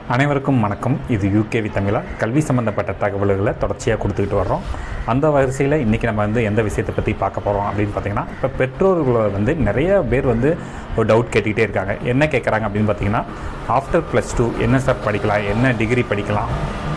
அனைவருக்கும் வணக்கம் இது யூகேவி தமிழா கல்வி சம்மந்தப்பட்ட தகவல்களை தொடர்ச்சியாக கொடுத்துக்கிட்டு வர்றோம் அந்த வரிசையில் இன்றைக்கி நம்ம வந்து எந்த விஷயத்தை பற்றி பார்க்க போகிறோம் அப்படின்னு பார்த்தீங்கன்னா இப்போ பெற்றோர்களை வந்து நிறைய பேர் வந்து ஒரு டவுட் கேட்டுக்கிட்டே இருக்காங்க என்ன கேட்குறாங்க அப்படின்னு பார்த்தீங்கன்னா ஆஃப்டர் ப்ளஸ் டூ என்ன சார் படிக்கலாம் என்ன டிகிரி படிக்கலாம்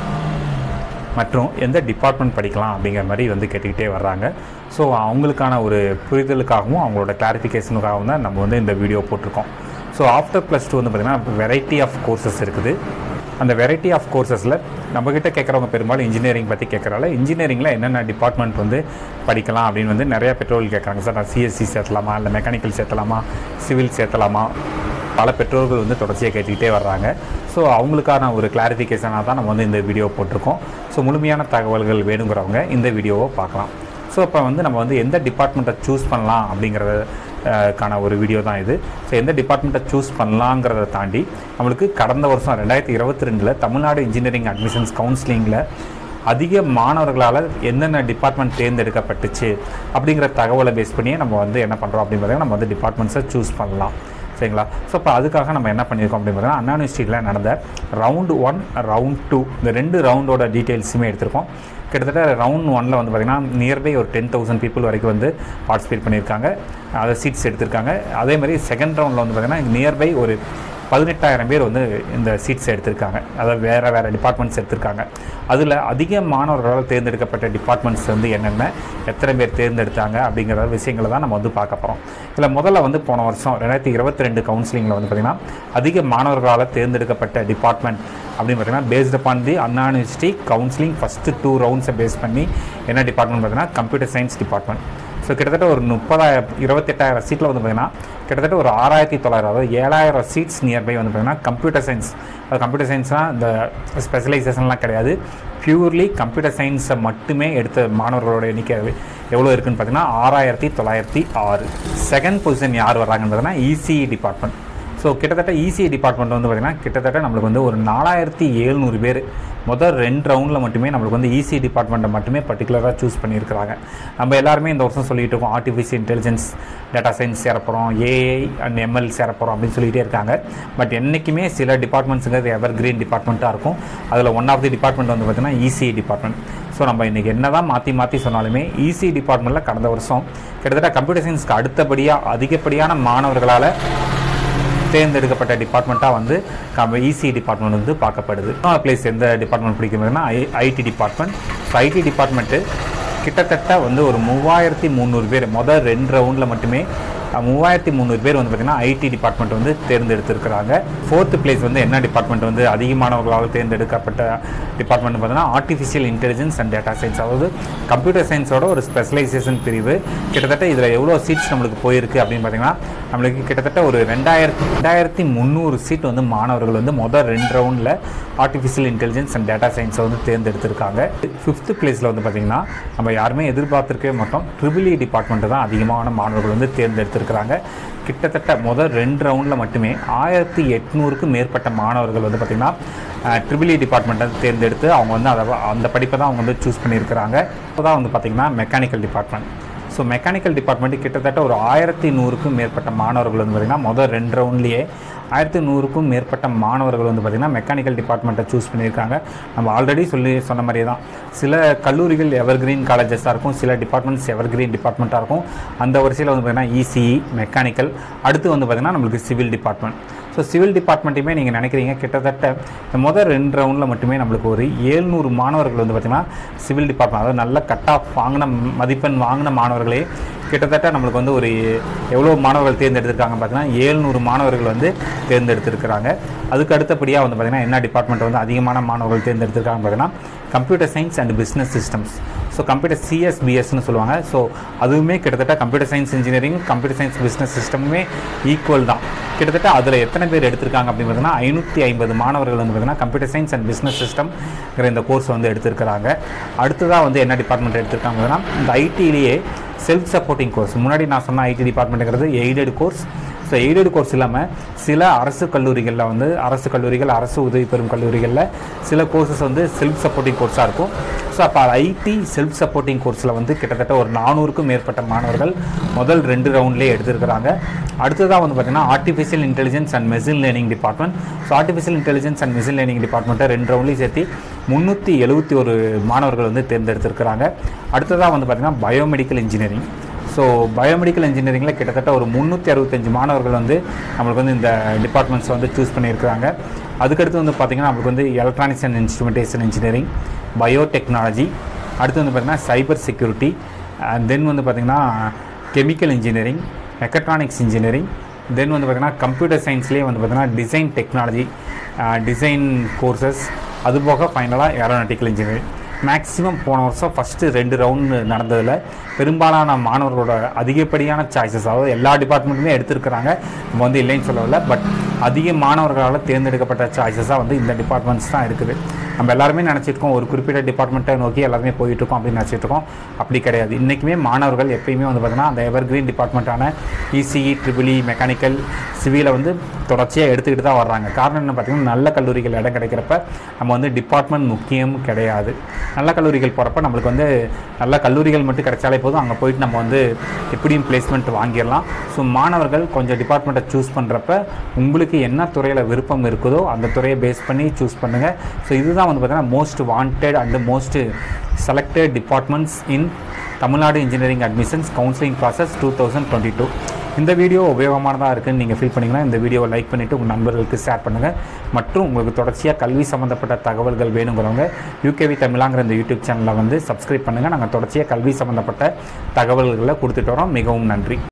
மற்றும் எந்த டிபார்ட்மெண்ட் படிக்கலாம் அப்படிங்கிற மாதிரி வந்து கேட்டுக்கிட்டே வர்றாங்க ஸோ அவங்களுக்கான ஒரு புரிதலுக்காகவும் அவங்களோட கிளாரிஃபிகேஷனுக்காகவும் தான் நம்ம வந்து இந்த வீடியோ போட்டிருக்கோம் ஸோ ஆஃப்டர் ப்ளஸ் டூ வந்து பார்த்திங்கன்னா வெரைட்டி ஆஃப் கோர்சஸ் இருக்குது அந்த வெரைட்டி ஆஃப் கோர்சஸில் நம்மக்கிட்ட கேட்குறவங்க பெரும்பாலும் இன்ஜினியரிங் பற்றி கேட்குறால இன்ஜினியரிங்கில் என்னென்ன டிபார்ட்மெண்ட் வந்து படிக்கலாம் அப்படின்னு வந்து நிறைய பெற்றோர்கள் கேட்குறாங்க சார் நான் சிஎஸ்சி சேர்த்தலாமா இல்லை மெக்கானிக்கல் சேர்த்தலாமா சிவில் சேர்த்தலாமா பல பெற்றோர்கள் வந்து தொடர்ச்சியாக கேட்டுக்கிட்டே வர்றாங்க ஸோ அவங்களுக்கான ஒரு கிளாரிஃபிகேஷனாக தான் நம்ம வந்து இந்த வீடியோ போட்டிருக்கோம் ஸோ முழுமையான தகவல்கள் வேணுங்கிறவங்க இந்த வீடியோவை பார்க்கலாம் ஸோ இப்போ வந்து நம்ம வந்து எந்த டிபார்ட்மெண்ட்டை சூஸ் பண்ணலாம் அப்படிங்கிறத அஹ், கான ஒரு வீடியோ தான் இது ஸோ எந்த டிபார்ட்மெண்ட்டை சூஸ் பண்ணலாங்கிறத தாண்டி நம்மளுக்கு கடந்த வருஷம் ரெண்டாயிரத்தி இருபத்தி ரெண்டில் தமிழ்நாடு இன்ஜினியரிங் அட்மிஷன்ஸ் கவுன்சிலிங்கில் அதிக மாணவர்களால் என்னென்ன டிபார்ட்மெண்ட் தேர்ந்தெடுக்கப்பட்டுச்சு அப்படிங்கிற தகவலை பேஸ் பண்ணியே நம்ம வந்து என்ன பண்ணுறோம் அப்படின்னு பார்த்தீங்கன்னா நம்ம வந்து டிபார்ட்மெண்ட்ஸை சூஸ் பண்ணலாம் சரிங்களா ஸோ இப்போ அதுக்காக நம்ம என்ன பண்ணியிருக்கோம் அப்படின்னு பார்த்தீங்கன்னா அண்ணா யூனிவர்சிட்டியில் நடந்த ரவுண்டு ஒன் ரவுண்ட் டூ இந்த ரெண்டு ரவுண்டோட டீட்டெயில்ஸுமே எடுத்திருக்கோம் கிட்டத்தட்ட ரவுண்ட் ஒனில் வந்து பார்த்திங்கன்னா நியர்பை ஒரு டென் தௌசண்ட் பீப்புள் வரைக்கும் வந்து பார்ட்டிசிபேட் பண்ணியிருக்காங்க அதை சீட்ஸ் எடுத்திருக்காங்க அதே மாதிரி செகண்ட் ரவுண்டில் வந்து பார்த்திங்கன்னா நியர்பை ஒரு பதினெட்டாயிரம் பேர் வந்து இந்த சீட்ஸ் எடுத்திருக்காங்க அதாவது வேறு வேறு டிபார்ட்மெண்ட்ஸ் எடுத்திருக்காங்க அதில் அதிக மாணவர்களால் தேர்ந்தெடுக்கப்பட்ட டிபார்ட்மெண்ட்ஸ் வந்து என்னென்ன எத்தனை பேர் தேர்ந்தெடுத்தாங்க அப்படிங்கிற விஷயங்களை தான் நம்ம வந்து பார்க்க போகிறோம் இதில் முதல்ல வந்து போன வருஷம் ரெண்டாயிரத்தி இருபத்தி ரெண்டு கவுன்சிலிங்கில் வந்து பார்த்திங்கன்னா அதிக மாணவர்களால் தேர்ந்தெடுக்கப்பட்ட டிபார்ட்மெண்ட் அப்படின்னு பார்த்தீங்கன்னா based upon the Anna university counselling first two ரவுண்ட்ஸை பேஸ் பண்ணி என்ன டிபார்ட்மெண்ட் பார்த்தீங்கன்னா கம்ப்யூட்டர் சயின்ஸ் டிபார்ட்மெண்ட் ஸோ கிட்டத்தட்ட ஒரு முப்பதாயிரம் இருபத்தெட்டாயிரம் சீட்டில் வந்து பார்த்திங்கன்னா கிட்டத்தட்ட ஒரு ஆறாயிரத்தி தொள்ளாயிரம் அதாவது ஏழாயிரம் சீட்ஸ் நியர்பை வந்து பார்த்திங்கன்னா கம்ப்யூட்டர் சயின்ஸ் அது கம்ப்யூட்டர் சயின்ஸ்னால் இந்த ஸ்பெஷலைசேஷன்லாம் கிடையாது பியூர்லி கம்ப்யூட்டர் சயின்ஸை மட்டுமே எடுத்த மாணவர்களோட எண்ணிக்கை எவ்வளோ இருக்குன்னு பார்த்தீங்கன்னா ஆறாயிரத்தி தொள்ளாயிரத்தி ஆறு செகண்ட் பொசிஷன் யார் வர்றாங்கன்னு பார்த்தீங்கன்னா இசிஇ டிபார்ட்மெண்ட் ஸோ கிட்டத்தட்ட இசிஐ டிபார்ட்மெண்ட் வந்து பார்த்திங்கன்னா கிட்டத்தட்ட நம்மளுக்கு வந்து ஒரு நாலாயிரத்தி எழுநூறு பேர் முதல் ரெண்டு ரவுண்டில் மட்டுமே நம்மளுக்கு வந்து இசி டிபார்ட்மெண்ட்டை மட்டுமே பர்டிகுலராக சூஸ் பண்ணியிருக்கிறாங்க நம்ம எல்லாருமே இந்த வருஷம் சொல்லிட்டு இருக்கோம் ஆர்டிஃபிஷியல் இன்டெலிஜென்ஸ் டேட்டா சயின்ஸ் சேரப்போகிறோம் ஏஐ அண்ட் எம்எல் சேரப்போகிறோம் அப்படின்னு சொல்லிகிட்டே இருக்காங்க பட் என்றைக்குமே சில டிபார்ட்மெண்ட்ஸுங்கிறது எவர் கிரீன் டிபார்ட்மெண்ட்டாக இருக்கும் அதில் ஒன் ஆஃப் தி டிபார்ட்மெண்ட் வந்து பார்த்திங்கன்னா இசிஐ டிபார்ட்மெண்ட் ஸோ நம்ம இன்றைக்கி என்ன தான் மாற்றி மாற்றி சொன்னாலுமே இசி டிபார்ட்மெண்ட்டில் கடந்த வருஷம் கிட்டத்தட்ட கம்ப்யூட்டர் சயின்ஸ்க்கு அடுத்தபடியாக அதிகப்படியான மாணவர்களால் தேர்ந்தெடுக்கப்பட்ட டிபார்ட்மெண்ட்டாக வந்து நம்ம இசி டிபார்ட்மெண்ட் வந்து பார்க்கப்படுது பிளேஸ் எந்த டிபார்ட்மெண்ட் பிடிக்குதுன்னா I IT department so IT department கிட்டத்தட்ட வந்து ஒரு மூவாயிரத்தி முந்நூறு பேர் மொதல் ரெண்டு ரவுண்டில் மட்டுமே அஹ், மூவாயிரத்தி முந்நூறு பேர் வந்து பார்த்திங்கன்னா ஐடி டிபார்ட்மெண்ட் வந்து தேர்ந்தெடுத்திருக்கிறாங்க ஃபோர்த்து பிளேஸ் வந்து என்ன டிபார்ட்மெண்ட் வந்து அதிகமானவர்களால் தேர்ந்தெடுக்கப்பட்ட டிபார்ட்மெண்ட் பார்த்தீங்கன்னா artificial intelligence and data science அதாவது கம்ப்யூட்டர் சயின்ஸோட ஒரு ஸ்பெஷலைசேஷன் பிரிவு கிட்டத்தட்ட இதில் எவ்வளோ சீட்ஸ் நம்மளுக்கு போயிருக்கு அப்படின்னு பார்த்தீங்கன்னா நம்மளுக்கு கிட்டத்தட்ட ஒரு ரெண்டாயிரத்தி ரெண்டாயிரத்தி முந்நூறு சீட் வந்து மாணவர்கள் வந்து மொதல் ரெண்டு ரவுண்டில் ஆர்டிஃபிஷியல் இன்டெலிஜென்ஸ் அண்ட் டேட்டா சயின்ஸை வந்து தேர்ந்தெடுத்திருக்காங்க ஃபிஃப்த்து பிளேஸில் வந்து பார்த்திங்கன்னா நம்ம யாருமே எதிர்பார்த்துருக்கவே மாட்டோம் ட்ரிபிள் இ டிபார்ட்மெண்ட்டு தான் அதிகமான மாணவர்கள் வந்து தேர்ந்தெடுத்திருக்கிறாங்க கிட்டத்தட்ட முதல் ரெண்டு ரவுண்டில் மட்டுமே ஆயிரத்தி எட்நூறுக்கும் மேற்பட்ட மாணவர்கள் வந்து பார்த்திங்கன்னா ட்ரிபிள் இ டிபார்ட்மெண்ட்டை தேர்ந்தெடுத்து அவங்க வந்து அதை அந்த படிப்பை தான் அவங்க வந்து சூஸ் பண்ணியிருக்கிறாங்க இப்போ தான் வந்து பார்த்திங்கன்னா mechanical department so mechanical department கிட்டத்தட்ட ஒரு ஆயிரத்தி நூறுக்கும் மேற்பட்ட மாணவர்கள் வந்து பார்த்திங்கன்னா முதல் ரெண்டு ரவுண்ட்லேயே ஆயிரத்தி நூறுக்கும் மேற்பட்ட மாணவர்கள் வந்து பார்த்திங்கன்னா மெக்கானிக்கல் டிபார்ட்மெண்ட்டை சூஸ் பண்ணியிருக்காங்க நம்ம ஆல்ரெடி சொல்லி சொன்ன மாதிரியே தான் சில கல்லூரிகள் எவர்கிரீன் காலேஜஸாக இருக்கும் சில டிபார்ட்மெண்ட்ஸ் எவர்கிரீன் டிபார்ட்மெண்ட்டாக இருக்கும் அந்த வரிசையில் வந்து பார்த்திங்கன்னா இசிஇ மெக்கானிக்கல் அடுத்து வந்து பார்த்திங்கன்னா நம்மளுக்கு சிவில் டிபார்ட்மெண்ட் ஸோ சிவில் டிபார்ட்மெண்ட்டையுமே நீங்கள் நினைக்கிறீங்க கிட்டத்தட்ட இந்த முதல் ரெண்டு ரவுண்டில் மட்டுமே நம்மளுக்கு ஒரு ஏழ்நூறு மாணவர்கள் வந்து பார்த்திங்கன்னா சிவில் டிபார்ட்மெண்ட் அதாவது நல்ல கட் ஆஃப் வாங்கின மதிப்பெண் வாங்கின மாணவர்களே கிட்டத்தட்ட நம்மளுக்கு வந்து ஒரு எவ்வளோ மாணவர்கள் தேர்ந்தெடுத்திருக்காங்க பார்த்தீங்கன்னா ஏழ்நூறு மாணவர்கள் வந்து தேர்ந்தெடுத்திருக்கிறாங்க அதுக்கு அடுத்தபடியாக வந்து பார்த்திங்கன்னா என்ன டிபார்ட்மெண்ட் வந்து அதிகமான மாணவர்கள் தேர்ந்தெடுத்திருக்காங்க பார்த்தீங்கன்னா computer science and business systems so computer சிஎஸ்பிஎஸ்னு சொல்லுவாங்க ஸோ அதுவுமே கிட்டத்தட்ட computer science engineering computer science business சிஸ்டமுமே ஈக்குவல் தான் கிட்டத்தட்ட அதில் எத்தனை பேர் எடுத்திருக்காங்க அப்படின்னு பார்த்தீங்கன்னா ஐநூற்றி ஐம்பது மாணவர்கள் வந்து பார்த்தீங்கன்னா கம்ப்யூட்டர் சயின்ஸ் அண்ட் பிஸ்னஸ் சிஸ்டம்ங்கிற இந்த கோர்ஸ் வந்து எடுத்திருக்கிறாங்க அடுத்ததாக வந்து என்ன டிபார்ட்மெண்ட் எடுத்திருக்காங்க அப்படின்னா இந்த ஐடியிலேயே செல்ஃப் சப்போர்ட்டிங் கோர்ஸ் முன்னாடி நான் சொன்ன ஐடி டிபார்ட்மெண்ட்டுங்கிறது aided course so aided course இல்லாமல் சில அரசு கல்லூரிகளில் வந்து அரசு கல்லூரிகள் அரசு உதவி பெறும் கல்லூரிகளில் சில கோர்சஸ் வந்து செல்ஃப் சப்போர்ட்டிங் கோர்ஸாக இருக்கும் ஸோ அப்போ ஐடி செல்ஃப் சப்போர்ட்டிங் கோர்ஸில் வந்து கிட்டத்தட்ட ஒரு நானூறுக்கும் மேற்பட்ட மாணவர்கள் முதல் ரெண்டு ரவுண்ட்லேயே எடுத்திருக்கிறாங்க அடுத்ததாக வந்து பார்த்திங்கன்னா artificial intelligence and machine learning department so artificial intelligence and machine learning டிபார்ட்மெண்ட்டை ரெண்டு ரவுண்ட்லேயும் சேர்த்து முந்நூற்றி எழுபத்தி ஒரு மாணவர்கள் வந்து தேர்ந்தெடுத்திருக்கிறாங்க அடுத்ததாக வந்து பார்த்திங்கன்னா பயோமெடிக்கல் இன்ஜினியரிங் ஸோ பயோமெடிக்கல் இன்ஜினியரிங்கில் கிட்டத்தட்ட ஒரு முந்நூற்றி அறுபத்தஞ்சு மாணவர்கள் வந்து நம்மளுக்கு வந்து இந்த டிபார்ட்மெண்ட்ஸ் வந்து சூஸ் பண்ணியிருக்கிறாங்க அதுக்கடுத்து வந்து பார்த்திங்கன்னா நம்மளுக்கு வந்து electronics and instrumentation engineering biotechnology அடுத்து வந்து பார்த்திங்கன்னா சைபர் செக்யூரிட்டி தென் வந்து பார்த்திங்கன்னா chemical engineering mechatronics engineering then வந்து பார்த்திங்கன்னா கம்ப்யூட்டர் சயின்ஸ்லேயே வந்து பார்த்திங்கன்னா டிசைன் டெக்னாலஜி டிசைன் கோர்சஸ் அதுபோக ஃபைனலாக ஏரோநாட்டிக்கல் இன்ஜினியரிங் மேக்ஸிமம் போன வருஷம் ஃபஸ்ட்டு ரெண்டு ரவுண்டு நடந்ததில் பெரும்பாலான மாணவர்களோட அதிகப்படியான சாய்ஸஸ் அதாவது எல்லா டிபார்ட்மெண்ட்டுமே எடுத்திருக்கிறாங்க நம்ம வந்து இல்லைன்னு சொல்லவில்லை பட் அதிக மாணவர்களால் தேர்ந்தெடுக்கப்பட்ட சாய்ஸஸாக வந்து இந்த டிபார்ட்மெண்ட்ஸ் தான் இருக்குது நம்ம எல்லாருமே நினச்சிருக்கோம் ஒரு குறிப்பிட்ட டிபார்ட்மெண்ட்டை நோக்கி எல்லாருமே போயிட்டு இருக்கோம் அப்படின்னு நினச்சிட்டு இருக்கோம் அப்படி கிடையாது இன்றைக்குமே மாணவர்கள் எப்பயுமே வந்து பார்த்திங்கன்னா அந்த எவர் கிரீன் டிபார்ட்மெண்ட்டான இசிஇ ட்ரிபிளி மெக்கானிக்கல் சிவிலை வந்து தொடர்ச்சியாக எடுத்துக்கிட்டு தான் வர்றாங்க காரணம் என்ன பார்த்திங்கன்னா நல்ல கல்லூரிகள் இடம் கிடைக்கிறப்ப நம்ம வந்து டிபார்ட்மெண்ட் முக்கியம் கிடையாது நல்ல கல்லூரிகள் போகிறப்ப நம்மளுக்கு வந்து நல்ல கல்லூரிகள் மட்டும் கிடைச்சாலே போதும் அங்கே போயிட்டு நம்ம வந்து எப்படியும் பிளேஸ்மெண்ட் வாங்கிடலாம் ஸோ மாணவர்கள் கொஞ்சம் டிபார்ட்மெண்ட்டை சூஸ் பண்ணுறப்ப உங்களுக்கு என்ன துறையில் விருப்பம் இருக்குதோ அந்த துறையை பேஸ் பண்ணி சூஸ் பண்ணுங்கள் ஸோ இதுதான் வந்து பார்த்தீங்கன்னா most wanted and most selected departments in Tamil Nadu engineering admissions counselling process two thousand twenty two இந்த வீடியோ உபயோகமானதாக இருக்குன்னு நீங்கள் ஃபீல் பண்ணிங்கன்னா இந்த வீடியோவை லைக் பண்ணிவிட்டு உங்கள் நண்பர்களுக்கு ஷேர் பண்ணுங்கள் மற்றும் உங்களுக்கு தொடர்ச்சியாக கல்வி சம்மந்தப்பட்ட தகவல்கள் வேணுங்கிறவங்க யூகேவி தமிழாங்கிற இந்த யூடியூப் சேனலை வந்து சப்ஸ்கிரைப் பண்ணுங்கள் நாங்கள் தொடர்ச்சியாக கல்வி சம்மந்தப்பட்ட தகவல்களை கொடுத்துட்டு வரோம் மிகவும் நன்றி